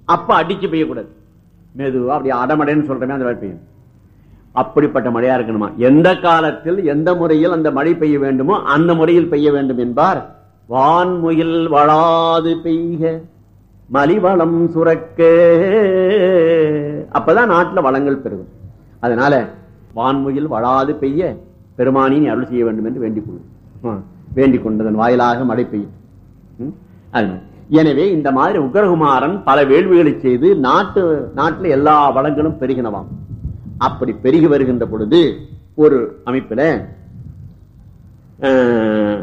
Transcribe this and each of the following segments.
அப்ப அடிச்சு பெய்யக்கூடாது மெதுவா அப்படி அடமடைன்னு சொல்றமே அந்த மாதிரி பெய்யும் அப்படிப்பட்ட மழையா இருக்கணுமா எந்த காலத்தில் எந்த முறையில் அந்த மழை பெய்ய வேண்டுமோ அந்த முறையில் பெய்ய வேண்டும் என்பார் வான்முகில் வளாது பெய்க மலிவளம் சுரக்க அப்பதான் நாட்டுல வளங்கள் பெருகும் அதனால வான்முகில் வளாது பெய்ய பெருமானின் அருள் செய்ய வேண்டும் என்று வேண்டிக் கொள்ளும் வேண்டிக் கொண்டதன் வாயிலாக மழை பெய்யும் ம்? அது. எனவே இந்த மாதிரி உக்ரகுமாரன் பல வேள்விகளை செய்து நாட்டு நாட்டுல எல்லா வளங்களும் பெருகினவாம் அப்படி பெருகி வருகின்ற பொழுது ஒரு அமைப்புல அஹ்,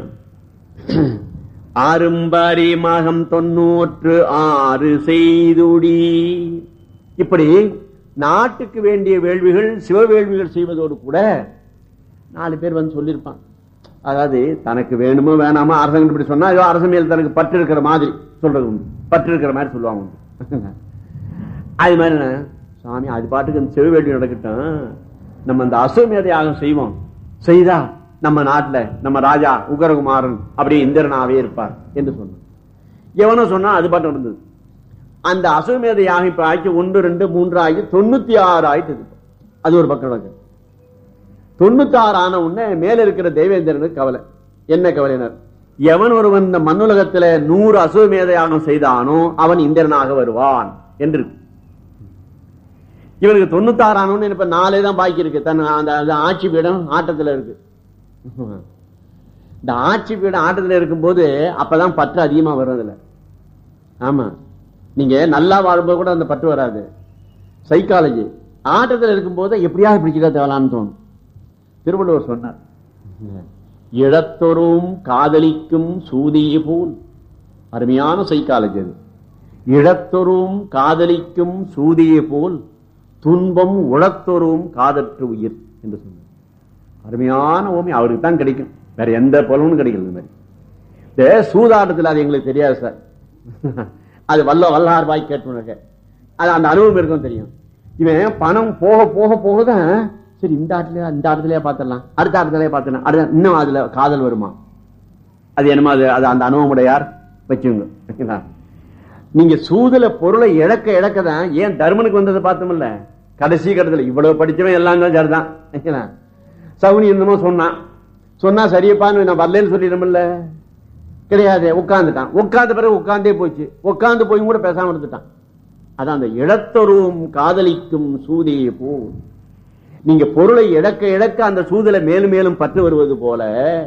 ஆறும்பரி மகம் தொன்னூற்று ஆறு செய்துடி இப்படி நாட்டுக்கு வேண்டிய வேள்விகள் சிவவேள்விகள் செய்வதோடு கூட நாலு பேர் வந்து சொல்லியிருப்பான் அதாவது தனக்கு வேணுமோ வேணாமோ அரசன் இப்படி சொன்னா ஐயோ அரசன் மேல் தனக்கு பற்று இருக்கிற மாதிரி சொல்றது உண்டு பற்று இருக்கிற மாதிரி சொல்லுவாங்க உண்டு. அது மாதிரி என்ன, சாமி அது பாட்டுக்கு அந்த செவிவேள்வி நடக்கட்டும் நம்ம அந்த அசுவமேத யாகம் செய்வோம் செய்தா நம்ம நாட்டுல நம்ம ராஜா உகரகுமாரன் அப்படியே இந்திரனாவே இருப்பார் என்று சொன்னான் எவனோ சொன்னா அது பாட்டு நடந்தது அந்த அசுவமேத யாகம் இப்ப ஆக்கி ஒன்று ரெண்டு மூன்று ஆகி தொண்ணூத்தி ஆறு ஆயிட்டு அது ஒரு பக்கம் நடக்கு தொண்ணூத்தி ஆறு ஆன உடனே மேல இருக்கிற தேவேந்திரனுக்கு கவலை என்ன கவலையினர் எவன் ஒருவன் இந்த மண்ணுலகத்துல நூறு அசுவமேத யாகம் செய்தானோ அவன் இந்திரனாக வருவான் என்று இருக்கு. இவனுக்கு தொண்ணூத்தி ஆறு ஆனவன்னு இப்ப நாலே தான் பாக்கி இருக்கு தன் அந்த அந்த ஆட்சி பீடம் ஆட்டத்துல இருக்கு இந்த ஆட்சி பீடம் ஆட்டத்துல இருக்கும்போது அப்பதான் பற்று அதிகமா வரும் அதுல ஆமா நீங்க நல்லா வாழும்போது கூட அந்த பற்று வராது சைக்காலஜி ஆட்டத்துல இருக்கும்போது எப்படியாவது பிடிச்சிக்க தேவலான்னு தோணும் திருவள்ளுவர் சொன்னார் இழத்தொரும் காதலிக்கும் சூதியை போல் அருமையான சைக்காலஜி அது இழத்தொரும் காதலிக்கும் சூதியை போல் துன்பம் உழத்தொரும் காதற்று உயிர் என்று சொன்னார் அருமையான ஓமி அவருக்கு தான் கிடைக்கும் வேற எந்த பலனும் கிடைக்கல இந்த மாதிரி இந்த சூதாட்டத்தில் அது எங்களுக்கு தெரியாது சார் அது வல்ல வல்லார் வாய் கேட்டுனக்க அது அந்த அனுபவம் இருக்கும் தெரியும் இவன் பணம் போக போக போக தான் சரி இந்த ஆட்டுல இந்த ஆட்டத்திலேயே பார்த்துடலாம் அடுத்த ஆட்டத்திலேயே பார்த்துடலாம் அடுத்த இன்னும் அதுல காதல் வருமா அது என்னமோ அது அது அந்த அனுபவமுடையார் வச்சுங்க ஓகேங்களா? நீங்க சூதுல பொருளை இழக்க இழக்க தான் ஏன் தர்மனுக்கு வந்ததை பார்த்தோம்ல கடைசி கட்டத்துல இவ்வளவு படிச்சவன் எல்லாம் தான் சரிதான் ஓகேங்களா? சவுனி என்னமோ சொன்னான் சொன்னா சரியப்பான்னு நான் வரலன்னு சொல்லிடும்ல கிடையாது உட்கார்ந்துட்டான் உட்கார்ந்த பிறகு உட்கார்ந்தே போச்சு உட்கார்ந்து போய் கூட பேசாம இருந்துட்டான் அதான் அந்த இழத்தொரும் காதலிக்கும் சூதியை போ நீங்க பொருளை இழக்க இழக்க அந்த சூதலை மேலும் மேலும் பற்று வருவது போல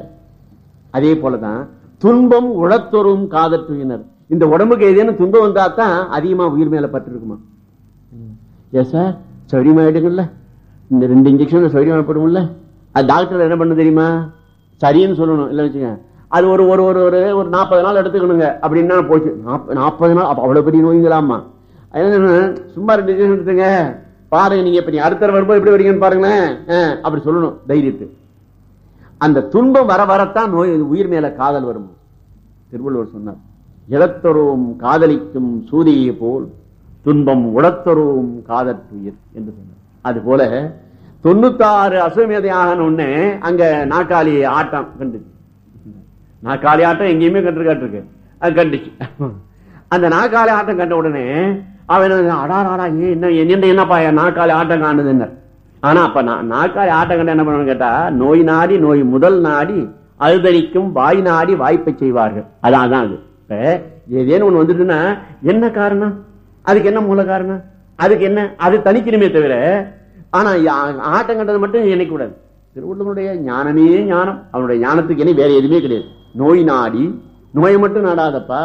அதே போலதான் துன்பம் உழத்தொரும் காதற்றுயினர் இந்த உடம்புக்கு ஏதேனும் துன்பம் வந்தா தான் அதிகமா உயிர் மேல பற்று இருக்குமா எஸ் சார் சௌரியமாயிடுங்கல்ல இந்த ரெண்டு இன்ஜெக்ஷன் சௌரியமாகப்படும்ல அது டாக்டர் என்ன பண்ண தெரியுமா சரின்னு சொல்லணும் இல்ல வச்சுங்க அது ஒரு ஒரு ஒரு ஒரு ஒரு நாற்பது நாள் எடுத்துக்கணுங்க அப்படின்னா போச்சு நாற்பது நாள் அப்ப அவ்வளவு பெரிய நோய்ங்களாமா அதனால சும்மா ரெண்டு இன்ஜெக்ஷன் எடுத்துங்க பாருங்க நீங்க இப்ப நீ அடுத்த தடவை வரும்போது எப்படி வரீங்கன்னு பாருங்களேன் அஹ், அப்படி சொல்லணும் தைரியத்து அந்த துன்பம் வர வரத்தான் நோய் உயிர் மேல காதல் வரும் திருவள்ளுவர் சொன்னார் இழத்தொரும் காதலிக்கும் சூதியை போல் துன்பம் உடத்தொரும் காதற்றுயிர் என்று சொன்னார் அது போல தொண்ணூத்தாறு அசுவமேதையாக உடனே அங்க நாக்காளி ஆட்டம் கண்டுச்சு நாக்காளி ஆட்டம் எங்கேயுமே கண்டிருக்காட்டிருக்கு அது கண்டுச்சு அந்த நாக்காளி ஆட்டம் கண்ட உடனே அவன் அடாராடா ஏன் என்ன என்ன என்னப்பா என் நாக்காளி ஆட்டம் காணுதுன்னு ஆனா அப்ப நான் நாக்காளி ஆட்டம் கண்ட என்ன பண்ணுவான்னு கேட்டா நோய் நாடி நோய் முதல் நாடி அழுதளிக்கும் வாய் நாடி வாய்ப்பை செய்வார்கள் அதான் அதான் அது இப்ப ஏதேனும் ஒண்ணு வந்துட்டுன்னா என்ன காரணம் அதுக்கு என்ன மூல காரணம் அதுக்கு என்ன அது தனிக்கணுமே தவிர ஆனா யா- ஆட்டம் கண்டது மட்டும் என்னைக்க கூடாது திருவள்ளுவனுடைய ஞானமே ஞானம் அவனுடைய ஞானத்துக்கு இணை வேற எதுவுமே கிடையாது நோய் நாடி நோயை மட்டும் நாடாதப்பா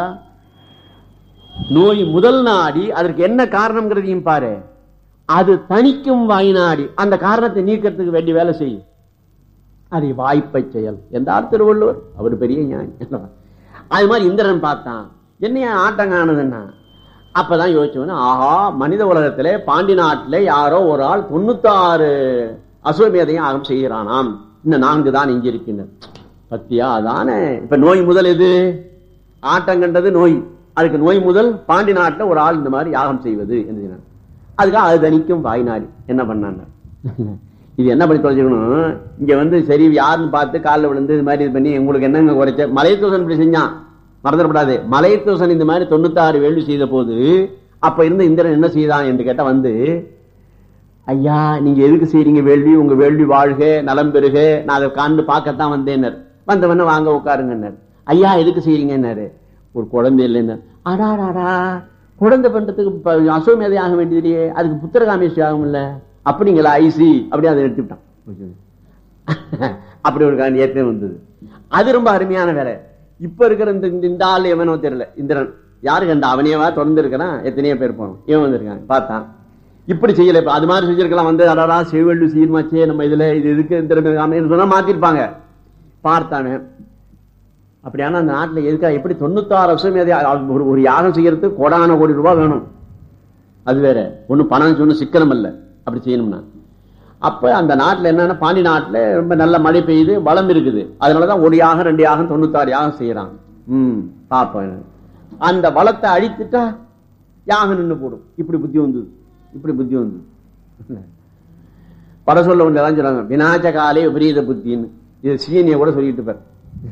நோய் முதல் நாடி அதற்கு என்ன காரணம்ங்கிறதையும் பாரு அது தணிக்கும் வாய் நாடி அந்த காரணத்தை நீக்கிறதுக்கு வேண்டிய வேலை செய்யும் அதை வாய்ப்பை செயல் என்றார் திருவள்ளுவர் அவர் பெரிய ஞானி அது மாதிரி இந்திரன் பார்த்தான் என்னைய ஆட்டம் காணுதுன்னா அப்பதான் யோசிச்சவன ஆஹா மனித உலகத்திலே பாண்டி நாட்டிலே யாரோ ஒரு ஆள் தொண்ணூத்தாறு அசுவமேதையும் ஆகம் செய்கிறானாம் இன்னும் நான்கு தான் இங்க இருக்கின்றன பத்தியா அதானே இப்ப நோய் முதல் எது ஆட்டம் கண்டது நோய் அதுக்கு நோய் முதல் பாண்டி நாட்டுல ஒரு ஆள் இந்த மாதிரி யாகம் செய்வது என்று அதுக்காக அது தணிக்கும் வாய்நாடி என்ன பண்ணாங்க இது என்ன பண்ணி தொலைச்சிக்கணும் இங்க வந்து சரி யாருன்னு பார்த்து காலில் விழுந்து இது மாதிரி இது பண்ணி உங்களுக்கு என்னங்க குறைச்ச மலையத்தூசன் இப்படி செஞ்சான் மறந்துடப்படாது மலையத்தூசன் இந்த மாதிரி தொண்ணூத்தாறு வேள்வி செய்த போது அப்ப இருந்த இந்திரன் என்ன செய்தான் என்று கேட்டா வந்து ஐயா நீங்க எதுக்கு செய்றீங்க வேள்வி உங்க வேள்வி வாழ்க நலம் பெறுக நான் அதை காண்டு பார்க்கத்தான் வந்தேனர் வந்தவன வாங்க உட்காருங்கன்னார் ஐயா எதுக்கு செய்றீங்கன்னாரு ஒரு குழந்தை இல்லைன்னு அடாடாடா குழந்தை பண்றதுக்கு இப்ப அசோமேதை ஆக வேண்டியது இல்லையே அதுக்கு புத்திரகாமேஸ்வரி ஆகும்ல அப்படிங்களா ஐசி அப்படி அதை எடுத்துட்டான் அப்படி ஒரு காரணம் ஏற்கனவே வந்தது அது ரொம்ப அருமையான வேலை இப்ப இருக்கிற இந்த இந்த- இந்த ஆள் எவனோ தெரியல இந்திரன் யாருக்கு அந்த அவனையவா தொடர்ந்து இருக்கிறான் எத்தனையோ பேர் போனோம் இவன் வந்திருக்கான் பார்த்தான் இப்படி செய்யல இப்ப அது மாதிரி செஞ்சிருக்கலாம் வந்து அடடா செவிவெள்ளு சீர்மாச்சே நம்ம இதுல இது எதுக்கு இந்திரன் சொன்னா மாத்திருப்பாங்க பார்த்தானே அப்படியான அந்த நாட்டுல எதுக்கா எப்படி தொண்ணூத்தாறு வருஷம் எதை- ஒரு ஒரு யாகம் செய்யறதுக்கு கோடான கோடி ரூபாய் வேணும் அது வேற ஒண்ணு பணம் சொன்ன சிக்கனம் அல்ல அப்படி செய்யணும்னா அப்ப அந்த நாட்டுல என்னன்னா பாண்டி நாட்டுல ரொம்ப நல்ல மழை பெய்யுது வளம் இருக்குது அதனாலதான் ஒரு யாகம் ரெண்டு யாகம் தொண்ணூத்தாறு யாகம் செய்யறான் ம் பாப்பேன் அந்த வளத்தை அழித்துட்டா யாகம் நின்னு போடும் இப்படி புத்தி வந்தது இப்படி புத்தி வந்தது பட சொல்ல ஒன்று எல்லாம் சொல்றாங்க வினாச்ச காலே விபரீத புத்தின்னு இது சீனிய கூட சொல்லிட்டு பார்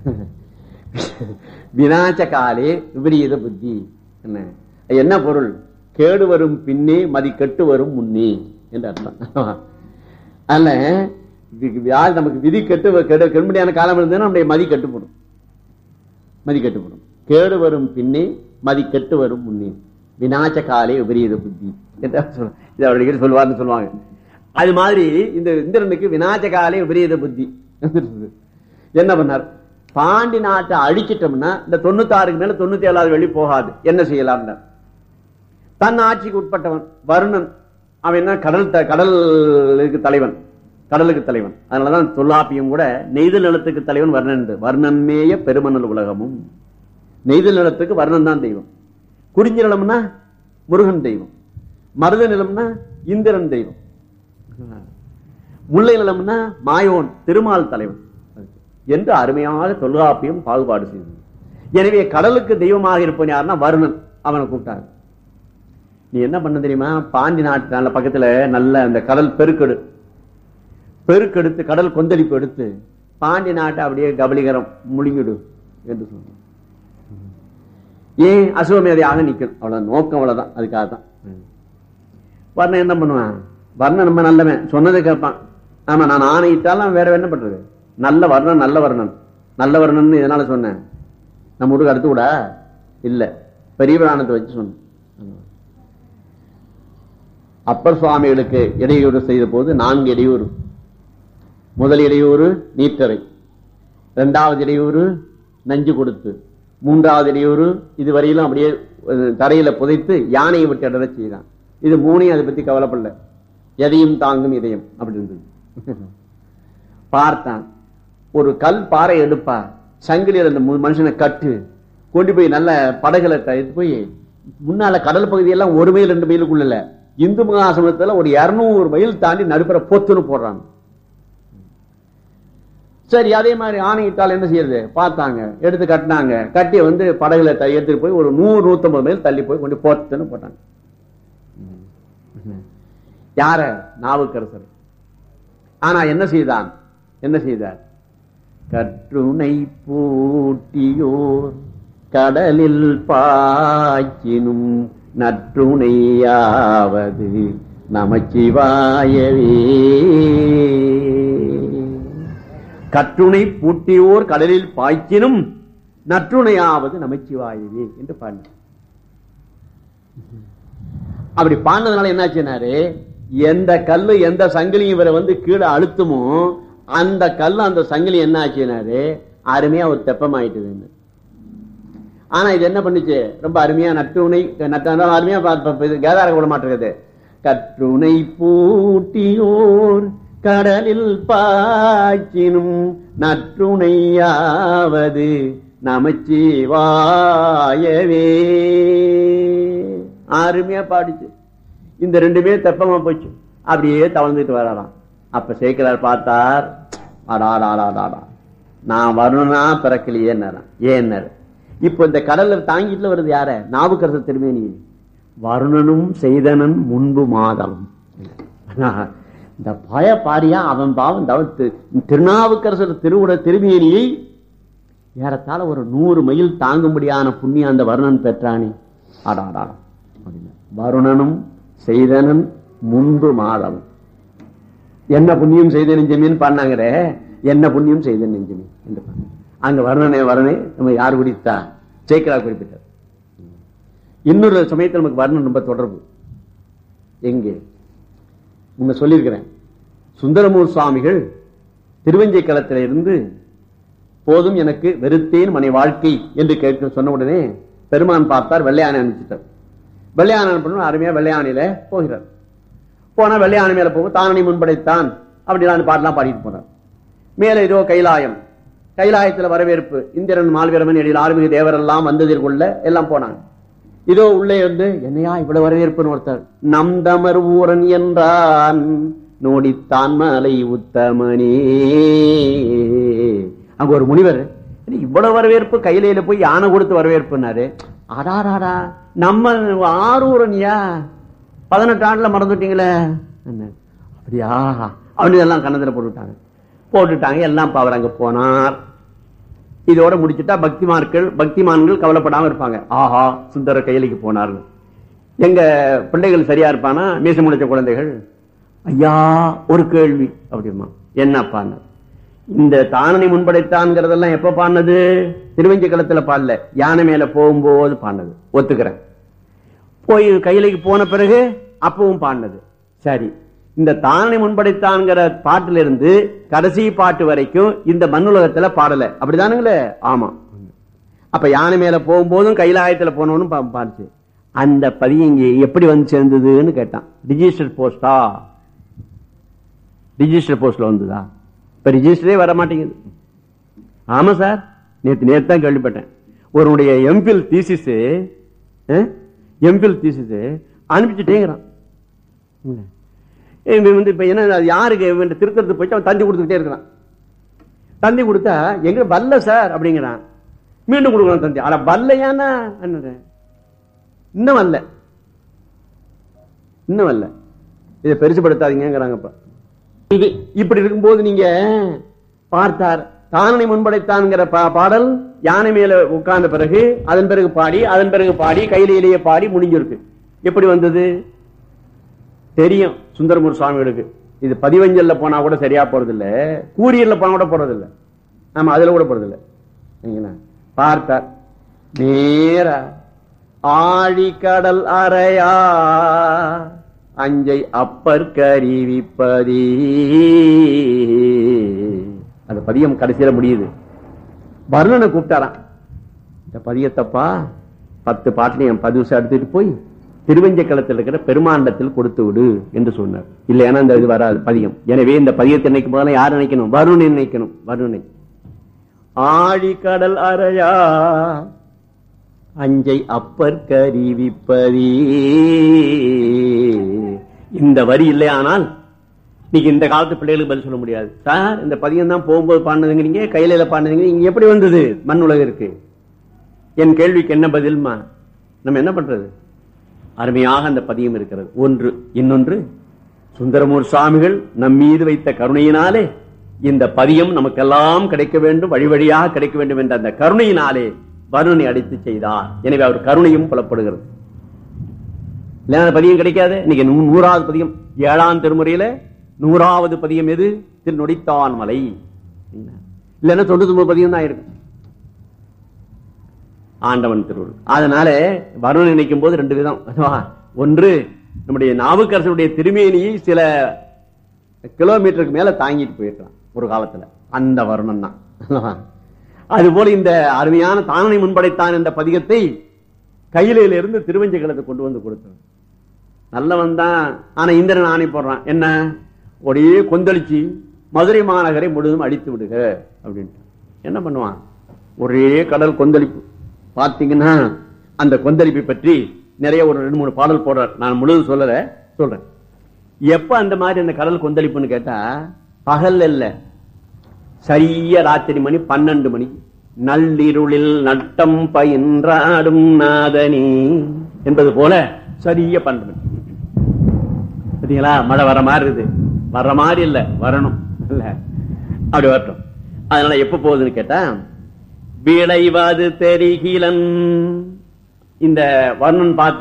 வினாச்ச காலே விபரீத புத்தி என்ன என்ன பொருள் கேடு வரும் பின்னே மதி கெட்டு வரும் முன்னே என்று அர்த்தம் அல்ல யார் நமக்கு விதி கெட்டு கெடு கெடுபடியான காலம் இருந்ததுன்னா நம்முடைய மதி கட்டுப்படும் மதி கட்டுப்படும் கேடு வரும் பின்னே மதி கெட்டு வரும் முன்னே வினாச்ச காலே விபரீத புத்தி என்று சொல்ல- இதை அவர் அடிக்கடி சொல்லுவார்னு சொல்லுவாங்க அது மாதிரி இந்த இந்திரனுக்கு வினாச்ச காலே விபரீத புத்தி என்ன பண்ணார் பாண்டி நாட்டை அழிச்சிட்டோம்னா இந்த தொண்ணூத்தாறுக்கு மேல தொண்ணூத்தி ஏழாவது வெளி போகாது என்ன செய்யலாம்னார் தன் ஆட்சிக்கு உட்பட்டவன் வருணன் அவன் என்ன கடல் த- கடலுக்கு தலைவன் கடலுக்கு தலைவன் அதனாலதான் தொல்லாப்பியம் கூட நெய்தல் நிலத்துக்கு தலைவன் வர்ணன் வர்ணன்மேய பெருமணல் உலகமும் நெய்தல் நிலத்துக்கு வர்ணன் தான் தெய்வம் குறிஞ்சி நிலம்னா முருகன் தெய்வம் மருத நிலம்னா இந்திரன் தெய்வம் முல்லை நிலம்னா மாயோன் திருமால் தலைவன் என்று அருமையாக தொல்காப்பியம் பாகுபாடு செய்தது எனவே கடலுக்கு தெய்வமாக இருப்பவன் யாருன்னா வருணன் அவனை கூப்பிட்டாங்க நீ என்ன பண்ண தெரியுமா பாண்டி நாட்டு நல்ல பக்கத்துல நல்ல அந்த கடல் பெருக்கெடு பெருக்கெடுத்து கடல் கொந்தளிப்பு எடுத்து பாண்டி நாட்டை அப்படியே கபலிகரம் முழுங்கிடு என்று சொன்னான் ஏன் அசுவமேதையாக நிக்கணும் அவ்வளவு நோக்கம் அவ்வளவுதான் அதுக்காக தான் வர்ணன் என்ன பண்ணுவான் வர்ணன் நம்ம நல்லவன் சொன்னதை கேட்பான் ஆமா நான் ஆணையிட்டாலும் வேற என்ன பண்றது நல்ல வர்ணன் நல்ல வர்ணன் நல்ல வர்ணன் இதனால சொன்னேன் நம்ம வீட்டுக்கு அடுத்து கூட இல்ல பெரிய பிராணத்தை வச்சு சொன்னேன் அப்பர் சுவாமிகளுக்கு இடையூறு செய்த போது நான்கு இடையூறு முதல் இடையூறு நீட்டரை இரண்டாவது இடையூறு நஞ்சு கொடுத்து மூன்றாவது இடையூறு இதுவரையிலும் அப்படியே அஹ், தரையில புதைத்து யானையை விட்டு இடற செய்தான் இது மூணையும் அதை பத்தி கவலைப்படல எதையும் தாங்கும் இதயம் அப்படி இருந்தது பார்த்தான் ஒரு கல் பாறை எடுப்பா சங்கிலியில் அந்த மு- மனுஷனை கட்டு கொண்டு போய் நல்ல படகுல த- எடுத்து போய் முன்னால கடல் பகுதியெல்லாம் ஒரு மைல் ரெண்டு மைலுக்குள்ள இல்ல இந்து மகாசமத்துல ஒரு இருநூறு மைல் தாண்டி நடுப்புற பொத்துன்னு போடுறாங்க சரி அதே மாதிரி ஆணையிட்டால் என்ன செய்யறது பார்த்தாங்க எடுத்து கட்டினாங்க கட்டி வந்து படகுல த- எடுத்துட்டு போய் ஒரு நூறு நூத்தம்பது மைல் தள்ளி போய் கொண்டு போத்துன்னு போட்டாங்க யார நாவுக்கரசர் ஆனா என்ன செய்தான் என்ன செய்தார் கற்றுணை பூட்டியோர் கடலில் பாய்ச்சினும் நற்றுணையாவது நமச்சிவாயவே கற்றுணை பூட்டியோர் கடலில் பாய்ச்சினும் நற்றுணையாவது நமச்சிவாயவே என்று பாடினார் அப்படி பாடினதுனால என்னாச்சுனாரு எந்த கல்லு எந்த சங்கிலியும் இவரை வந்து கீழே அழுத்துமோ அந்த கல்லு அந்த சங்கிலி என்ன ஆச்சுனாரு அருமையா ஒரு தெப்பமாயிட்டுதுன்னு ஆனா இது என்ன பண்ணுச்சு ரொம்ப அருமையா நற்றுணை நட்ட அருமையா பா- பா- இது கேதார கூட மாட்டிருக்குது கற்றுணை பூட்டியோர் கடலில் பாய்ச்சினும் நற்றுணையாவது நமச்சிவாயவே அருமையா பாடிச்சு இந்த ரெண்டுமே தெப்பமா போச்சு அப்படியே தவழ்ந்துட்டு வராராம் அப்ப சேக்கலார் பார்த்தார் அடாடாடாடாடா நான் வரணும்னா பிறக்கலையே ஏன்னாரு இப்ப இந்த கடல்ல தாங்கிட்டுல வருது யார நாவுக்கரசர் திருமேனி வருணனும் செய்தனன் முன்பு மாதம் இந்த பய பாரியா அவன் பாவம் தவ- தி- திருநாவுக்கரசர் திருவுட திருமேனியை ஏறத்தாழ ஒரு நூறு மைல் தாங்கும்படியான புண்ணியம் அந்த வருணன் பெற்றானே அடாடா அப்படின்னா வருணனும் செய்தனன் முன்பு மாதவன் என்ன புண்ணியம் செய்த நெஞ்சமேன்னு பாடினாங்கறே என்ன புண்ணியம் செய்த நெஞ்சமே என்று பாடினாங்க. அங்க வருணனே வருணே நம்ம யார் குறித்தா சேக்கரா குறிப்பிட்டார் இன்னொரு சமயத்தில் நமக்கு வர்ணன் ரொம்ப தொடர்பு எங்கே முன்ன சொல்லியிருக்கிறேன் சுந்தரமூர் சுவாமிகள் திருவஞ்சை களத்தில இருந்து போதும் எனக்கு வெறுத்தேன் மனை வாழ்க்கை என்று கேட்க சொன்ன உடனே பெருமான் பார்த்தார் வெள்ளையானை அனுப்பிச்சிட்டார் வெள்ளையானை அனுப்பணும் அருமையா வெள்ளையானையில போகிறார் போனா வெள்ளையானை மேல போகும் தானணி முன்படைத்தான் அப்படின்னு பாட்டெல்லாம் பாடிட்டு போனார் மேல ஏதோ கைலாயம் கைலாயத்துல வரவேற்பு இந்திரன் மால்வீரமன் எழில் ஆறுமிகு தேவரெல்லாம் வந்ததில் கொள்ள எல்லாம் போனாங்க இதோ உள்ளே வந்து என்னையா இவ்வளவு வரவேற்புன்னு ஒருத்தர் நம் தமர் ஊரன் என்றான் நோடித்தான் மலை உத்தமனே அங்க ஒரு முனிவர் "என்ன இவ்வளவு வரவேற்பு கையில போய் யானை கொடுத்து வரவேற்புனாரு அடாராடா நம்ம ஆரூரன்யா பதினெட்டு ஆண்டுல மறந்துட்டீங்களே என்ன அப்படியா அவனு எல்லாம் கண்ணத்துல போட்டுவிட்டாங்க போட்டுட்டாங்க எல்லாம் இப்ப அவர் அங்க போனார் இதோட முடிச்சுட்டா பக்திமான்கள் பக்திமான்கள் கவலைப்படாம இருப்பாங்க ஆஹா சுந்தர கையிலைக்கு போனார் எங்க பிள்ளைகள் சரியா இருப்பானா மீச முடிச்ச குழந்தைகள் ஐயா ஒரு கேள்வி அப்படிமா என்னப்பான்னு இந்த தானனை முன்படைத்தான்ங்கிறதெல்லாம் எப்ப பாடினது திருவஞ்சி களத்துல பாடல யானை மேல போகும்போது பாடினது ஒத்துக்கிறேன் போய் கையிலைக்கு போன பிறகு அப்பவும் பாடினது சரி இந்த தானனை முன்படைத்தான்ங்கிற பாட்டுல இருந்து கடைசி பாட்டு வரைக்கும் இந்த மண்ணுலகத்துல பாடல அப்படிதானுங்களே ஆமா அப்ப யானை மேல போகும்போதும் கைலாயத்துல போனவனும் பா- பாடுச்சு அந்த பதியம் இங்க எப்படி வந்து சேர்ந்ததுன்னு கேட்டான் ரிஜிஸ்டர் போஸ்டா ரிஜிஸ்டர் போஸ்ட்ல வந்ததா இப்ப ரிஜிஸ்டரே வர மாட்டேங்குது ஆமா சார் நேத்து நேத்து தான் கேள்விப்பட்டேன் ஒருவனுடைய எம்பில் தீசிஸ் எம்பில் தீசிஸ் அனுப்பிச்சுட்டேங்கிறான் இல்ல. இவன் வந்து இப்ப என்ன அது யாருக்கு இவன் திருத்தறதுக்கு போயிட்டு அவன் தந்தி கொடுத்துக்கிட்டே இருக்கிறான் தந்தி கொடுத்தா எங்க வல்ல சார் அப்படிங்கிறான் மீண்டும் கொடுக்குறான் தந்தி ஆனா வல்லையானா என்னது இன்னும் வரல இன்னும் வரல இதை பெருசுபடுத்தாதீங்கிறாங்கப்பா இது இப்படி இருக்கும்போது நீங்க பார்த்தார் தானனை முன்படைத்தான்ங்கிற பா- பாடல் யானை மேல உட்கார்ந்த பிறகு அதன் பிறகு பாடி அதன் பிறகு பாடி கையிலேயே பாடி முடிஞ்சிருக்கு எப்படி வந்தது தெரியும் சுந்தரமூர் சுவாமிகளுக்கு இது பதிவஞ்சல்ல போனா கூட சரியா போறது இல்ல கூரியர்ல போனா கூட போறது இல்ல ஆமா அதுல கூட போறது இல்ல சரிங்களா? பார்த்தார் நேரா ஆழி கடல் அறையா அஞ்சை அப்பர் கருவிப்பதி அந்த பதியம் கடைசியில முடியுது வருணனை கூப்பிட்டாராம் இந்த பதியத்தப்பா பத்து பாட்டிலையும் பதிவு எடுத்துட்டு போய் திருவஞ்ச களத்தில் இருக்கிற பெருமாண்டத்தில் கொடுத்து விடு என்று சொன்னார் இல்லைன்னா இந்த இது வராது பதியம் எனவே இந்த பதியத்தை நினைக்கும் போதெல்லாம் யார் நினைக்கணும் வருணை நினைக்கணும் வருணை ஆழி கடல் அறையா அஞ்சை அப்பர் கருவிப்பதி இந்த வரி இல்லையானால் நீங்க இந்த காலத்து பிள்ளைகளுக்கு பதில் சொல்ல முடியாது சார் இந்த பதியம் தான் போகும்போது பாடினதுங்கிறீங்க கையில பாடினதுங்க இங்க எப்படி வந்தது மண் உலகிற்கு என் கேள்விக்கு என்ன பதில்மா நம்ம என்ன பண்றது அருமையாக அந்த பதியம் இருக்கிறது ஒன்று இன்னொன்று சுந்தரமூர் சுவாமிகள் நம் மீது வைத்த கருணையினாலே இந்த பதியம் நமக்கெல்லாம் கிடைக்க வேண்டும் வழி வழியாக கிடைக்க வேண்டும் என்ற அந்த கருணையினாலே வருணனை அடித்து செய்தார் எனவே அவர் கருணையும் புலப்படுகிறது இல்லைன்னா அந்த பதியம் கிடைக்காது இன்னைக்கு நூ- நூறாவது பதியம் ஏழாம் திருமுறையில நூறாவது பதியம் எது திரு நொடித்தான் மலை இல்லைன்னா தொண்ணூத்தி ஒன்பது பதியம் தான் இருக்கும் ஆண்டவன் திருவுள் அதனால வருணன் நினைக்கும் போது ரெண்டு விதம் அதுவா? ஒன்று நம்முடைய நாவுக்கரசனுடைய திருமேனியை சில கிலோமீட்டருக்கு மேல தாங்கிட்டு போயிருக்கலாம் ஒரு காலத்துல அந்த வருணன் தான் அல்லவா? அதுபோல இந்த அருமையான தானனை முன்படைத்தான் என்ற பதிகத்தை கையிலையில இருந்து திருவஞ்சைகளத்தை கொண்டு வந்து கொடுத்தான் நல்லவன் தான் ஆனா இந்திரன் ஆணை போடுறான் என்ன ஒரே கொந்தளிச்சு மதுரை மாநகரை முழுதும் அடித்து விடுக அப்படின்ட்டு என்ன பண்ணுவான் ஒரே கடல் கொந்தளிப்பு பாத்தீங்கன்னா அந்த கொந்தளிப்பை பற்றி நிறைய ஒரு ரெண்டு மூணு பாடல் போடுறார் நான் முழுதும் சொல்லல சொல்றேன் எப்ப அந்த மாதிரி அந்த கடல் கொந்தளிப்புன்னு கேட்டா பகல் இல்ல சரியா ராத்திரி மணி பன்னெண்டு மணிக்கு நள்ளிருளில் நட்டம் பயின்றாடும் நாதனி என்பது போல சரியா பன்னெண்டு மணி பாத்தீங்களா மழை வர மாதிரி இருக்குது வர்ற மாதிரி இல்ல வரணும் இல்ல அப்படி வரட்டும் அதனால எப்ப போகுதுன்னு கேட்டா விளைவது தெரிகிலன் இந்த வர்ணன் பார்த்தான்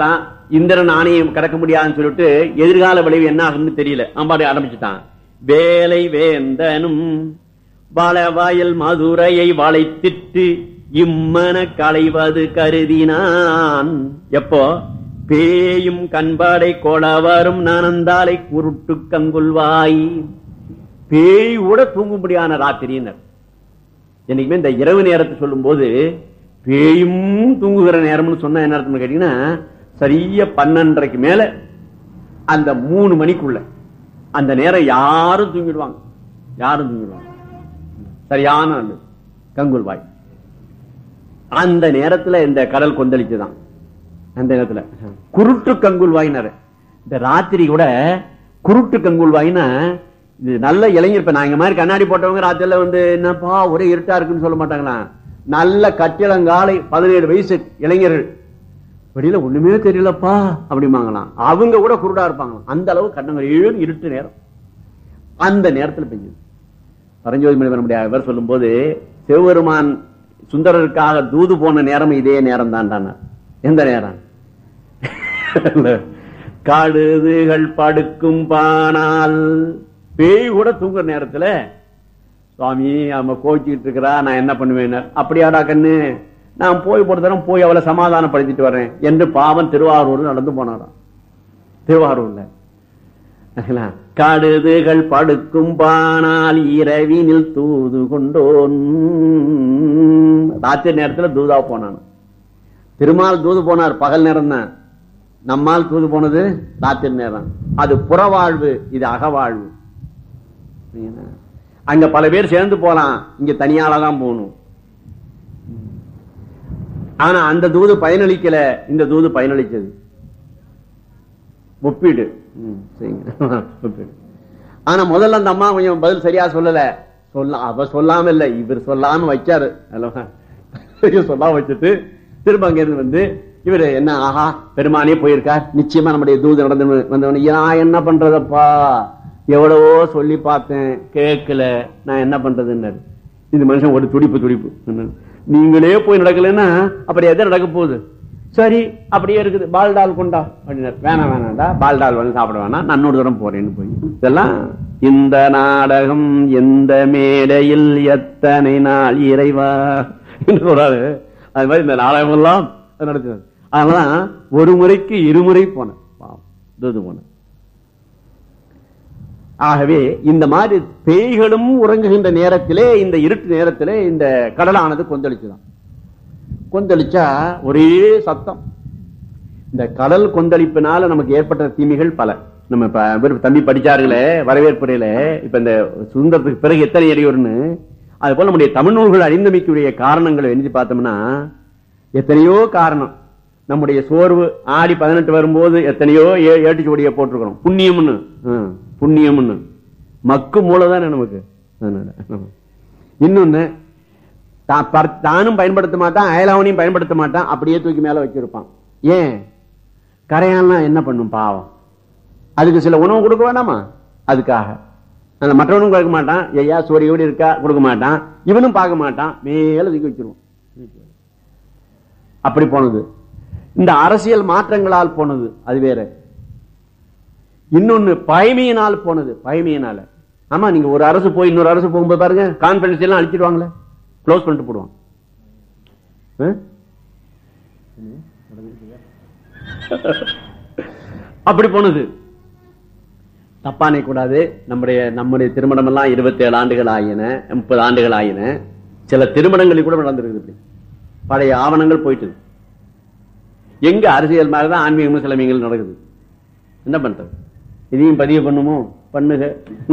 இந்திரன் ஆணையம் கடக்க முடியாதுன்னு சொல்லிட்டு எதிர்கால விளைவு என்ன ஆகும்னு தெரியல அம்பாடி ஆரம்பிச்சுட்டான் வேலை வேந்தனும் வளவாயல் மதுரையை வளைத்திட்டு இம்மன களைவது கருதினான் எப்போ பேயும் கண்பாடை கொளவரும் நனந்தாலை குருட்டு கங்குல்வாய் பேய் கூட தூங்கும்படியான ராத்திரியினர் என்னைக்குமே இந்த இரவு நேரத்தை சொல்லும் போது பேயும் தூங்குகிற நேரம்னு சொன்னா என்ன அர்த்தம்னு கேட்டீங்கன்னா சரியா பன்னெண்டரைக்கு மேல அந்த மூணு மணிக்குள்ள அந்த நேரம் யாரும் தூங்கிடுவாங்க யாரும் தூங்கிடுவாங்க சரியான ஆளு. கங்குல்வாய் அந்த நேரத்துல இந்த கடல் கொந்தளிச்சுதான் அந்த நேரத்துல குருட்டு கங்குல்வாயினாரு இந்த ராத்திரி கூட குருட்டு கங்குல்வாயின்னா இது நல்ல இளைஞர் இப்ப நான் இந்த மாதிரி கண்ணாடி போட்டவங்க ராத்திரில வந்து என்னப்பா ஒரே இருட்டா இருக்குன்னு சொல்ல மாட்டாங்களா நல்ல கட்டிளங்காலை பதினேழு வயசு இளைஞர்கள் வெளியில ஒண்ணுமே தெரியலப்பா அப்படிம்பாங்களாம் அவங்க கூட குருடா இருப்பாங்களாம் அந்த அளவு கண்ணங்கள் ஏழு இருட்டு நேரம் அந்த நேரத்துல பெஞ்சது பரஞ்சோதி மணி நம்முடைய இவர் சொல்லும் போது சிவபெருமான் சுந்தரருக்காக தூது போன நேரம் இதே நேரம் தான் எந்த நேரம் காடுதுகள் படுக்கும் பானால் பேய் கூட தூங்குற நேரத்துல சுவாமி அவன் கோச்சிட்டு இருக்கிறா நான் என்ன பண்ணுவேன் அப்படியாடா கண்ணு நான் போய் போற தரம் போய் அவளை சமாதானப்படுத்திட்டு வரேன் என்று பாவம் திருவாரூர் நடந்து போனாராம் திருவாரூர்ல சரிங்களா? காடுதுகள் படுக்கும் பானால் இரவினில் தூது கொண்டோன் ராத்திரி நேரத்துல தூதா போனான் திருமால் தூது போனார் பகல் நேரம் தான் நம்மால் தூது போனது ராத்திரி நேரம் அது புறவாழ்வு இது அகவாழ்வு சரிங்களா? அங்க பல பேர் சேர்ந்து போலாம் இங்க தனியால தான் போகணும் ஆனா அந்த தூது பயனளிக்கல இந்த தூது பயனளிச்சது ஒப்பீடு ம், சரிங்க. ஒப்பீடு ஆனா முதல்ல அந்த அம்மா கொஞ்சம் பதில் சரியா சொல்லல சொல்ல அவ சொல்லாம இல்ல இவர் சொல்லாம வச்சாரு அல்லவா? இவர் சொல்லாம வச்சுட்டு திரும்ப அங்க இருந்து வந்து இவரு என்ன ஆஹா பெருமானே போயிருக்கார் நிச்சயமா நம்முடைய தூது நடந்து வந்தவன நான் என்ன பண்றதப்பா எவ்வளவோ சொல்லி பார்த்தேன் கேட்கல நான் என்ன பண்றதுன்னாரு இந்த மனுஷன் ஒரு துடிப்பு துடிப்பு சொன்னாரு. நீங்களே போய் நடக்கலைன்னா அப்புறம் எதை நடக்க போகுது சரி அப்படியே இருக்குது பால்டால் கொண்டா அப்படின்னாரு வேணாம் வேணாம்டா பால்டால் வந்து சாப்பிட வேணாம் நான் இன்னொரு தூரம் போறேன்னு போய் இதெல்லாம் இந்த நாடகம் எந்த மேடையில் எத்தனை நாள் இறைவா என்று சொல்றாரு அது மாதிரி இந்த நாடகம் எல்லாம் நடத்துறது அதனால ஒரு முறைக்கு இருமுறை போனேன் பாவம் தூது போனேன் ஆகவே இந்த மாதிரி பேய்களும் உறங்குகின்ற நேரத்திலே இந்த இருட்டு நேரத்திலே இந்த கடலானது கொந்தளிச்சுதான் கொந்தளிச்சா ஒரே சத்தம் இந்த கடல் கொந்தளிப்பினால நமக்கு ஏற்பட்ட தீமைகள் பல நம்ம இப்ப இவர் தம்பி படிச்சார்களே வரவேற்புரையில இப்ப இந்த சுதந்திரத்துக்கு பிறகு எத்தனை இடையூறுன்னு அது போல நம்முடைய தமிழ் நூல்கள் அறிந்தமைக்குரிய காரணங்களை எழுதி பார்த்தோம்னா எத்தனையோ காரணம் நம்முடைய சோர்வு ஆடி பதினெட்டு வரும்போது எத்தனையோ ஏ- ஏட்டுச்சுவடியை போட்டிருக்கிறோம் புண்ணியம்னு ம், புண்ணியம்னு மக்கு மூளைதானே நமக்கு அதனால இன்னொன்னு தான் பர்- தானும் பயன்படுத்த மாட்டான் அயலாவனையும் பயன்படுத்த மாட்டான் அப்படியே தூக்கி மேல வச்சிருப்பான் ஏன் கரையான்லாம் என்ன பண்ணும் பாவம் அதுக்கு சில உணவு கொடுக்க வேண்டாமா அதுக்காக அந்த மற்றவனும் கொடுக்க மாட்டான் ஐயா சோரியோடு இருக்கா கொடுக்க மாட்டான் இவனும் பார்க்க மாட்டான் மேல தூக்கி வச்சிருவான் அப்படி போனது இந்த அரசியல் மாற்றங்களால் போனது அது வேற இன்னொன்னு பயமையினால் போனது பயமையினால ஆமா நீங்க ஒரு அரசு போய் இன்னொரு அரசு போகும்போது பாருங்க கான்பிடன்ஸ் எல்லாம் அழிச்சிடுவாங்களே க்ளோஸ் பண்ணிட்டு போடுவான் ஆ? அப்படி போனது தப்பானே கூடாது நம்முடைய நம்முடைய திருமணம் எல்லாம் இருபத்தி ஏழு ஆண்டுகள் ஆயின முப்பது ஆண்டுகள் ஆயின சில திருமணங்களில் கூட நடந்திருக்குது இப்படி பழைய ஆவணங்கள் போயிட்டு எங்க அரசியல் மாதிரிதான் ஆன்மீகமும் சிலமியங்கள் நடக்குது என்ன பண்றது இதையும் பதிவு பண்ணுமோ பண்ணுக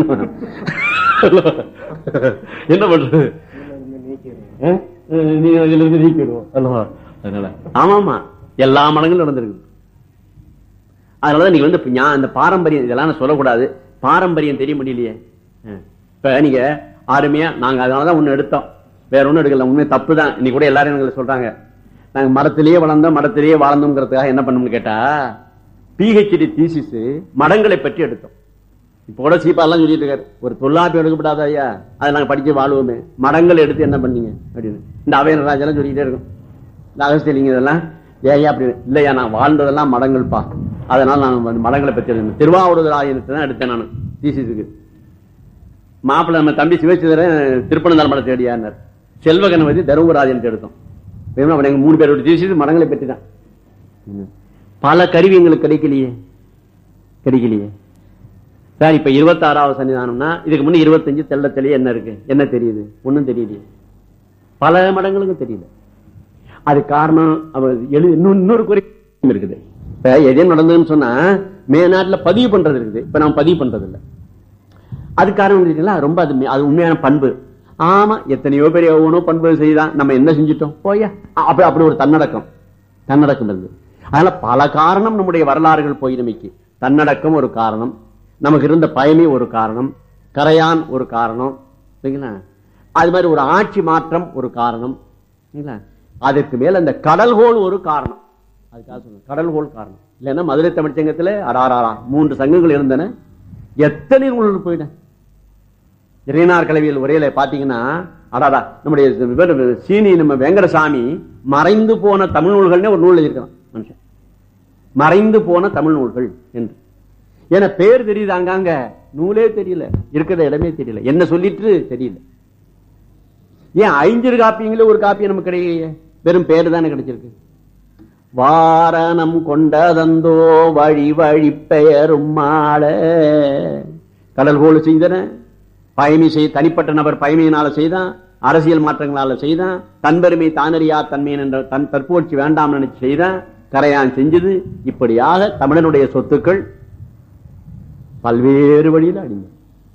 என்ன பண்றது அஹ்? நீ அதுல இருந்து நீக்கிடுவோம் அல்லவா அதனால ஆமாமா எல்லா மடங்களும் நடந்திருக்கு அதனாலதான் நீங்க வந்து இப்ப ஞா- இந்த பாரம்பரியம் இதெல்லாம் நான் சொல்லக்கூடாது பாரம்பரியம் தெரிய முடியலையே அஹ். இப்ப நீங்க அருமையா நாங்க அதனாலதான் ஒண்ணு எடுத்தோம் வேற ஒண்ணும் எடுக்கல உண்மை தப்பு தான் இன்னைக்கு கூட எல்லாரும் எங்களை சொல்றாங்க நாங்க மரத்திலேயே வளர்ந்தோம் மரத்திலேயே வாழ்ந்தோங்கிறதுக்காக என்ன பண்ணணும்னு கேட்டா பிஹெச்டி தீசிஸ் மடங்களை பற்றி எடுத்தோம் இப்ப கூட சீப்பாலாம் சொல்லிட்டு இருக்காரு ஒரு தொல்லாப்பி எடுக்கப்படாத ஐயா அதை நாங்க படிச்சு வாழுவோமே மடங்கள் எடுத்து என்ன பண்ணீங்க அப்படின்னு இந்த அவையன் ராஜெல்லாம் சொல்லிட்டே இருக்கும் இந்த அகஸ்தியலிங்க இதெல்லாம் ஏன் அப்படி இல்லையா நான் வாழ்ந்ததெல்லாம் மடங்கள்ப்பா அதனால நான் வந்து மடங்களை பத்தி எழுதினேன். திருவாவூர் ஆயனத்தை தான் எடுத்தேன் நான் தீசிஸுக்கு மாப்பிள்ளை நம்ம தம்பி சிவச்சிதரன் திருப்பனந்தாள் மடத்தை தேடியார் செல்வ கணபதி தருமராஜன் எடுத்தோம் வேணும்னா அவன் எங்க மூணு பேரோட தீசிஸ் மடங்களை பற்றி தான் பல கருவி எங்களுக்கு கிடைக்கலையே கிடைக்கலையே சார் இப்ப இருபத்தாறாவது சன்னிதானம்னா இதுக்கு முன்ன இருபத்தஞ்சு தெள்ள தெளிய என்ன இருக்கு என்ன தெரியுது ஒண்ணும் தெரியலையே பல மடங்களுக்கு தெரியல அது காரணம் அவர் எழு இன்னும் இன்னொரு குறை இருக்குது இப்ப எதையும் நடந்ததுன்னு சொன்னா மேநாட்டுல பதிவு பண்றது இருக்குது இப்ப நான் பதிவு பண்றது இல்ல அது காரணம் தெரியுங்களா ரொம்ப அது மே- அது உண்மையான பண்பு ஆமா எத்தனையோ பேர் எவ்வளோ பண்பு செய்தான் நம்ம என்ன செஞ்சிட்டோம் போயா அ- அப்படி அப்படி ஒரு தன்னடக்கம் தன்னடக்கம் இருந்து அதனால பல காரணம் நம்முடைய வரலாறுகள் போயினமைக்கு தன்னடக்கம் ஒரு காரணம் நமக்கு இருந்த பயமே ஒரு காரணம் கரையான் ஒரு காரணம் சரிங்களா அது மாதிரி ஒரு ஆட்சி மாற்றம் ஒரு காரணம் சரிங்களா அதற்கு மேல அந்த கடல்கோள் ஒரு காரணம் அதுக்காக சொல்லுங்க கடல்கோள் காரணம் இல்லைன்னா மதுரை தமிழ்ச்சங்கத்துல அடாராரா மூன்று சங்கங்கள் இருந்தன எத்தனை நூல்கள் போயிட்டேன் இறைனார் கலவியல் உரையில பாத்தீங்கன்னா அடாடா நம்முடைய இவர் சீனி நம்ம வெங்கடசாமி மறைந்து போன தமிழ் நூல்கள்னே ஒரு நூல் எழுதியிருக்கிறான் மனுஷன் மறைந்து போன தமிழ் நூல்கள் என்று ஏன்னா பேர் தெரியுது அங்கங்க நூலே தெரியல இருக்கிற இடமே தெரியல என்ன சொல்லிட்டு தெரியல ஏன் ஐஞ்சிறு காப்பியங்களே ஒரு காப்பியம் நமக்கு கிடைக்கலையே வெறும் பேரு தானே கிடைச்சிருக்கு வாரணம் கொண்டதந்தோ வழி வழி பெயரும் மாள கடல் கோல் செய்தன பயமி செய் தனிப்பட்ட நபர் பயமையினால செய்தான் அரசியல் மாற்றங்களால செய்தான் தன்பெருமை தானறியா தன்மையின் என்ற தன் தற்புகழ்ச்சி வேண்டாம் நினைச்சு செய்தான் கரையான் செஞ்சது இப்படியாக தமிழனுடைய சொத்துக்கள் பல்வேறு வழியில் அடிமை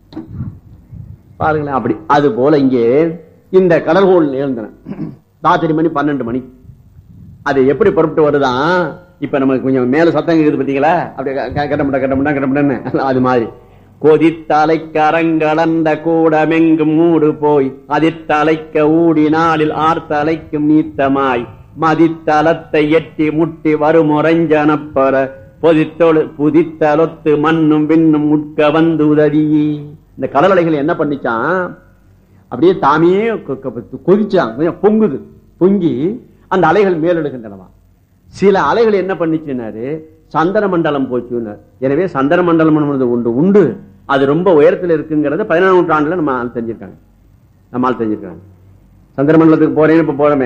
பாருங்களேன் அப்படி அது போல இங்கே இந்த கடல்கோள் எழுந்தன ராத்திரி மணி பன்னெண்டு மணி அது எப்படி புறப்பட்டு வருதான் இப்ப நமக்கு கொஞ்சம் மேல சத்தம் இருக்குது பாத்தீங்களா அப்படியே கட்டமுட்டா கட்டமுட்டா கட்டமுட்டன்னு அது மாதிரி கொதித்தலை கரங்கலந்த கூடமெங்கும் மூடு போய் அதித்தலைக்க ஊடி நாளில் ஆர்த்தலைக்கும் நீத்தமாய் மதித்தலத்தை எட்டி முட்டி வருமுறைஞ்சனப்பற பொதித்தொழு புதித்தலொத்து மண்ணும் விண்ணும் உட்க வந்து உதவியே இந்த கடல் அலைகள் என்ன பண்ணிச்சான் அப்படியே தாமே கொ- கொ- கொதிச்சான் கொஞ்சம் பொங்குது பொங்கி அந்த அலைகள் மேலெடுகின்றனவா சில அலைகள் என்ன பண்ணிச்சுனாரு சந்திர மண்டலம் போச்சுன்னார் எனவே சந்திர மண்டலம் என்பது உண்டு உண்டு அது ரொம்ப உயரத்தில் இருக்குங்கிறத பதினாறு நூற்றாண்டுல நம்ம ஆள் தெரிஞ்சிருக்காங்க நம்ம ஆள் தெரிஞ்சிருக்காங்க சந்திர மண்டலத்துக்கு போறேன்னு இப்ப போறோமே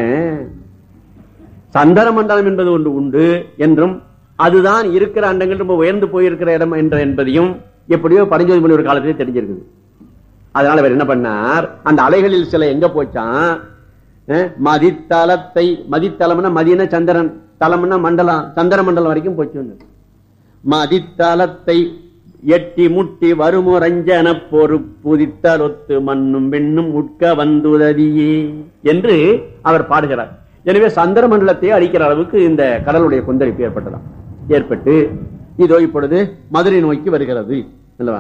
சந்திர மண்டலம் என்பது ஒன்று உண்டு என்றும் அதுதான் இருக்கிற அண்டங்கள் ரொம்ப உயர்ந்து போயிருக்கிற இடம் என்ற என்பதையும் எப்படியோ பரிஞ்சோதி மணி ஒரு காலத்திலே தெரிஞ்சிருக்குது அதனால அவர் என்ன பண்ணார் அந்த அலைகளில் சில எங்க போச்சான் அஹ், மதித்தலத்தை மதித்தலம்னா மதியன சந்திரன் தலம்னா மண்டலம் சந்திர மண்டலம் வரைக்கும் போச்சு மதித்தலத்தை எட்டி முட்டி வருமுரஞ்சன பொறு புதித்தலொத்து மண்ணும் பெண்ணும் உட்க வந்துதவியே என்று அவர் பாடுகிறார் எனவே சந்திர மண்டலத்தை அழிக்கிற அளவுக்கு இந்த கடலுடைய கொந்தளிப்பு ஏற்பட்டதாம் ஏற்பட்டு இதோ இப்பொழுது மதுரை நோக்கி வருகிறது அல்லவா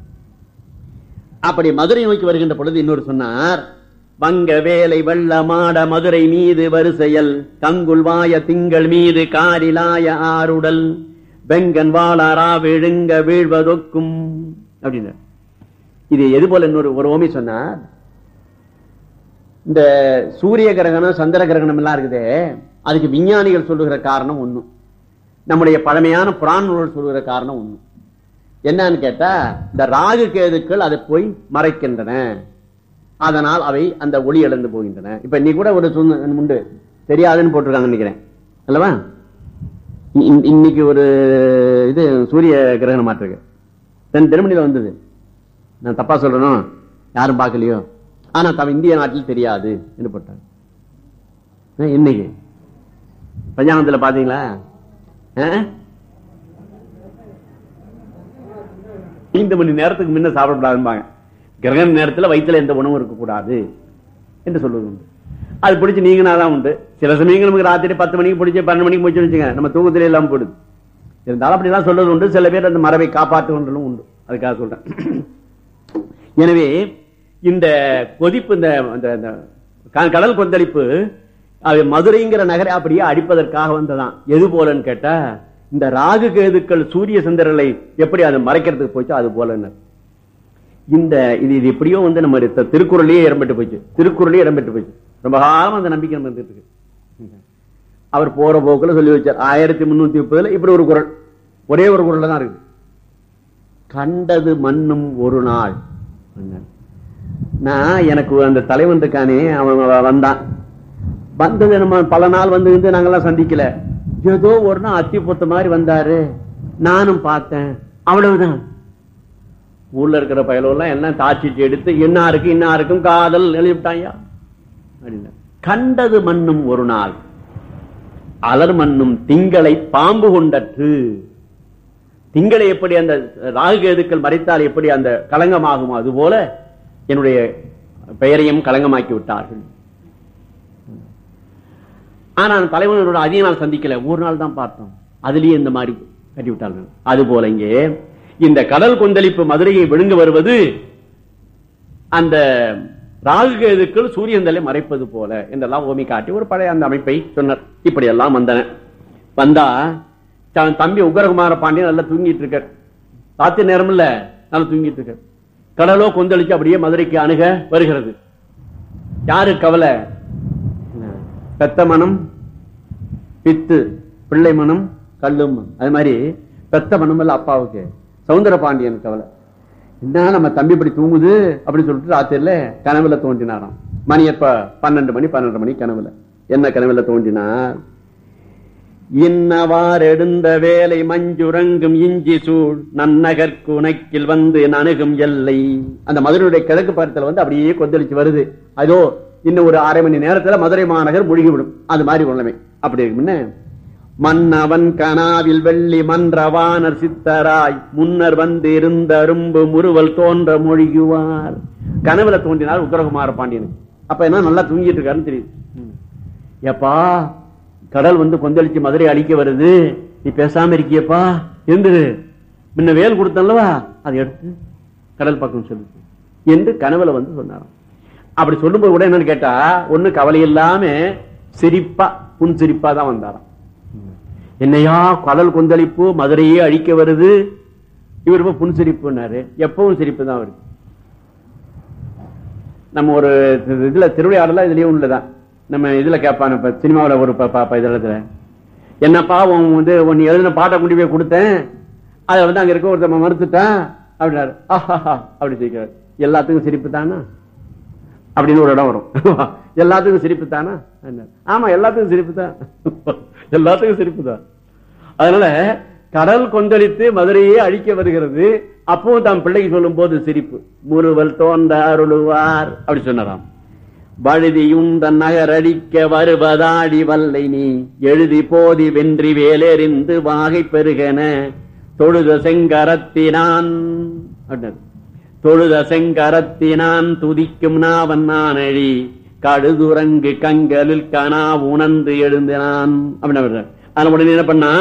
அப்படி மதுரை நோக்கி வருகின்ற பொழுது இன்னொரு சொன்னார் வங்க வேலை வெள்ளமாட மதுரை மீது வரிசையல் கங்குல் வாய திங்கள் மீது காரிலாய ஆருடல் வெங்கன் வாழாரா விழுங்க வீழ்வதொக்கும் அப்படின்னார் இது எது போல இன்னொரு ஒரு ஓமி சொன்னார் இந்த சூரிய கிரகணம் சந்திர கிரகணம் எல்லாம் இருக்குதே அதுக்கு விஞ்ஞானிகள் சொல்லுகிற காரணம் ஒண்ணும் நம்முடைய பழமையான புராண நூல்கள் சொல்லுகிற காரணம் ஒண்ணும் என்னன்னு கேட்டா இந்த ராகு கேதுக்கள் அதை போய் மறைக்கின்றன அதனால் அவை அந்த ஒளி இழந்து போகின்றன இப்ப நீ கூட ஒரு சொன்ன உண்டு தெரியாதுன்னு போட்டிருக்காங்க நினைக்கிறேன் அல்லவா இ- இ- இன்னைக்கு ஒரு இது சூரிய கிரகணம் மாட்டிருக்கு தென் திருமணியில வந்தது நான் தப்பா சொல்லணும் யாரும் பார்க்கலையோ ஆனா தம் இந்திய நாட்டில் தெரியாது என்று போட்டாங்க ஆ, இன்னைக்கு பஞ்சாங்கத்துல பாத்தீங்களா ஆ? ஐந்து மணி நேரத்துக்கு முன்ன சாப்பிடக்கூடாதும்பாங்க கிரகண நேரத்துல வயிற்றுல எந்த உணவும் இருக்கக்கூடாது என்று சொல்லுவது உண்டு அது பிடிச்சி நீங்கன்னா தான் உண்டு சில சமயங்கள் நமக்கு ராத்திரி பத்து மணிக்கு பிடிச்சி பன்னெண்டு மணிக்கு போச்சு வச்சுங்க நம்ம தூக்கத்திலே இல்லாம போயிடுது இருந்தாலும் அப்படிதான் சொல்றது உண்டு சில பேர் அந்த மரபை காப்பாற்றுகின்றனும் உண்டு அதுக்காக சொல்றேன் எனவே இந்த கொதிப்பு இந்த இந்த- இந்த க- கடல் கொந்தளிப்பு அது மதுரைங்கிற நகரை அப்படியே அடிப்பதற்காக வந்ததான் எது போலன்னு கேட்டா இந்த ராகு கேதுக்கள் சூரிய சந்திரனை எப்படி அதை மறைக்கிறதுக்கு போச்சோ அது போல இந்த இது இது எப்படியோ வந்து நம்ம தி- திருக்குறளையே இடம்பெற்று போச்சு திருக்குறளையே இடம்பெற்று போச்சு ரொம்ப காலம் அந்த நம்பிக்கை நம்ம இருந்துட்டு இருக்கு அவர் போற போக்குல சொல்லி வச்சார் ஆயிரத்தி முன்னூத்தி முப்பதுல இப்படி ஒரு குரல் ஒரே ஒரு குரல்ல தான் இருக்கு கண்டது மண்ணும் ஒரு நாள் அப்படின்னாரு. நான் எனக்கு அந்த தலைவன் இருக்கானே அவன் வ- வந்தான் வந்தது நம்ம பல நாள் வந்து இருந்து நாங்கெல்லாம் சந்திக்கல ஏதோ ஒரு நாள் அத்தி பொத்த மாதிரி வந்தாரு நானும் பார்த்தேன் அவ்வளவுதான் ஊர்ல இருக்கிற பயலெல்லாம் எல்லாம் தாச்சிட்டு எடுத்து இன்னாருக்கு இன்னாருக்கும் காதல் எழுதிவிட்டாயா அப்படின்னா கண்டது மண்ணும் ஒரு நாள் அலர் மண்ணும் திங்களை பாம்பு கொண்டற்று திங்களை எப்படி அந்த ராகுகேதுக்கள் மறைத்தால் எப்படி அந்த களங்கமாகுமோ அது போல என்னுடைய பெயரையும் களங்கமாக்கி விட்டார்கள் ஆனா அந்த தலைவனோட அதிக நாள் சந்திக்கல ஒரு நாள் தான் பார்த்தோம் அதுலயே இந்த மாதிரி கட்டி விட்டார்கள் அது போல இங்கே இந்த கடல் கொந்தளிப்பு மதுரையை விழுங்க வருவது அந்த ராகுகேதுக்கள் சூரியன் தலை மறைப்பது போல என்றெல்லாம் ஓமி காட்டி ஒரு பழைய அந்த அமைப்பை சொன்னார் இப்படி எல்லாம் வந்தன வந்தா தன் தம்பி உக்ரகுமார பாண்டியன் நல்லா தூங்கிட்டு இருக்கார் ராத்திரி நேரம் இல்ல நல்லா தூங்கிட்டு இருக்கார் கடலோ கொந்தளிச்சு அப்படியே மதுரைக்கு அணுக வருகிறது யாரு கவலை பெத்த மனம் பித்து பிள்ளை மனம் கல்லும் மனம். அது மாதிரி பெத்த மனம் இல்ல அப்பாவுக்கு சவுந்தர பாண்டியன் கவலை என்ன நம்ம தம்பி இப்படி தூங்குது அப்படின்னு சொல்லிட்டு ராத்திரில கனவுல தோன்றினாராம் மணி எப்ப பன்னெண்டு மணி பன்னெண்டு மணி கனவுல என்ன கனவுல தோன்றினார் இன்னவார் எடுந்த வேலை மஞ்சுரங்கும் இஞ்சி சூழ் நன்னகர் குணக்கில் வந்து நணுகும் எல்லை அந்த மதுரையுடைய கிழக்கு பக்கத்துல வந்து அப்படியே கொந்தளிச்சு வருது அதோ இன்னும் ஒரு அரை மணி நேரத்துல மதுரை மாநகர் முழுகிவிடும் அது மாதிரி உள்ளமே அப்படி இருக்குன்னு மன்னவன் கனாவில் வெள்ளி மன்றவானர் சித்தராய் முன்னர் வந்து இருந்த அரும்பு முறுவல் தோன்ற மொழிகுவார் கனவுல தோன்றினார் உத்தரகுமார பாண்டியனுக்கு அப்ப என்ன நல்லா தூங்கிட்டு இருக்காருன்னு தெரியுது ஏப்பா கடல் வந்து கொந்தளிச்சு மதுரை அழிக்க வருது நீ பேசாம இருக்கியப்பா எந்திரு முன்ன வேல் கொடுத்தல்லவா அதை எடுத்து கடல் பக்கம் சொல்லு என்று கனவுல வந்து சொன்னாராம் அப்படி சொல்லும்போது கூட என்னன்னு கேட்டா ஒண்ணு கவலை இல்லாம சிரிப்பா புன் சிரிப்பா தான் வந்தாராம் என்னையா கடல் கொந்தளிப்பு மதுரையே அழிக்க வருது இவர் இப்ப புன் சிரிப்புன்னாரு எப்பவும் சிரிப்பு தான் வருது நம்ம ஒரு இதுல திருவிளையாடல இதுலயும் உள்ளதான் நம்ம இதுல கேட்பான் இப்ப சினிமாவுல ஒரு ப- ப- ப- இதுல என்னப்பா உன் வந்து உன் எழுதின பாட்டை கொண்டு போய் கொடுத்தேன் அதை வந்து அங்க இருக்க ஒருத்தன் மறுத்துட்டான் அப்படின்னாரு ஆஹாஹா அப்படி சிரிக்கிறார் எல்லாத்துக்கும் சிரிப்பு தானா அப்படின்னு ஒரு இடம் வரும் எல்லாத்துக்கும் சிரிப்பு தானா அப்படின்னாரு. ஆமா எல்லாத்துக்கும் சிரிப்பு தான் எல்லாத்துக்கும் சிரிப்பு தான் அதனால கடல் கொந்தளித்து மதுரையே அழிக்க வருகிறது அப்பவும் தம் பிள்ளைக்கு சொல்லும் போது சிரிப்பு முறுவல் தோன்ற அருளுவார் அப்படி சொன்னாராம் வழுதியுந்த நகரடிக்க வருவதாடி வல்லை நீ எழுதி போதி வென்றி வேலெறிந்து வாகை பெருகென தொழுத செங்கரத்தினான் அப்படின்னாரு. தொழுத செங்கரத்தினான் துதிக்கும் நாவன் நானழி கடுதுரங்கு கங்கலில் கனா உணர்ந்து எழுந்தினான் அப்படின்னு அதனால உடனே என்ன பண்ணா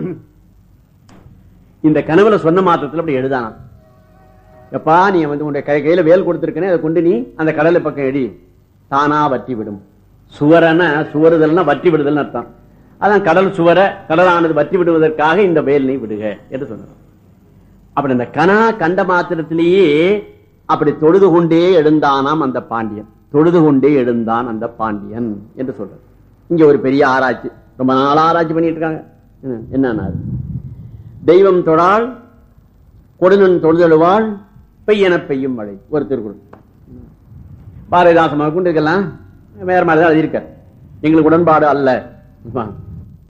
இந்த கனவுல சொன்ன மாத்திரத்துல அப்படி எழுதானாம் எப்பா நீ வந்து உன்னுடைய கை கையில வேல் கொடுத்திருக்கனே அதை கொண்டு நீ அந்த கடலை பக்கம் எடி தானா வற்றி விடும் சுவரன சுவருதல்னா வற்றி விடுதல்னு அர்த்தம் அதான் கடல் சுவர கடலானது வற்றி விடுவதற்காக இந்த வேல் நீ விடுக என்று சொன்னார் அப்படி அந்த கனா கண்ட மாத்திரத்திலேயே அப்படி தொழுது கொண்டே எழுந்தானாம் அந்த பாண்டியன் தொழுது கொண்டே எழுந்தான் அந்த பாண்டியன் என்று சொல்றார் இங்க ஒரு பெரிய ஆராய்ச்சி ரொம்ப நாள் ஆராய்ச்சி பண்ணிட்டு இருக்காங்க என்ன- என்னன்னா அது? தெய்வம் தொழால் கொடுநன் தொழுதழுவாள் பெய்யன பெய்யும் மழை ஒரு திருக்குறள் பாரதிதாசன் கொண்டு இருக்கலாம் வேற மாதிரி தான் எழுதியிருக்க எங்களுக்கு உடன்பாடு அல்ல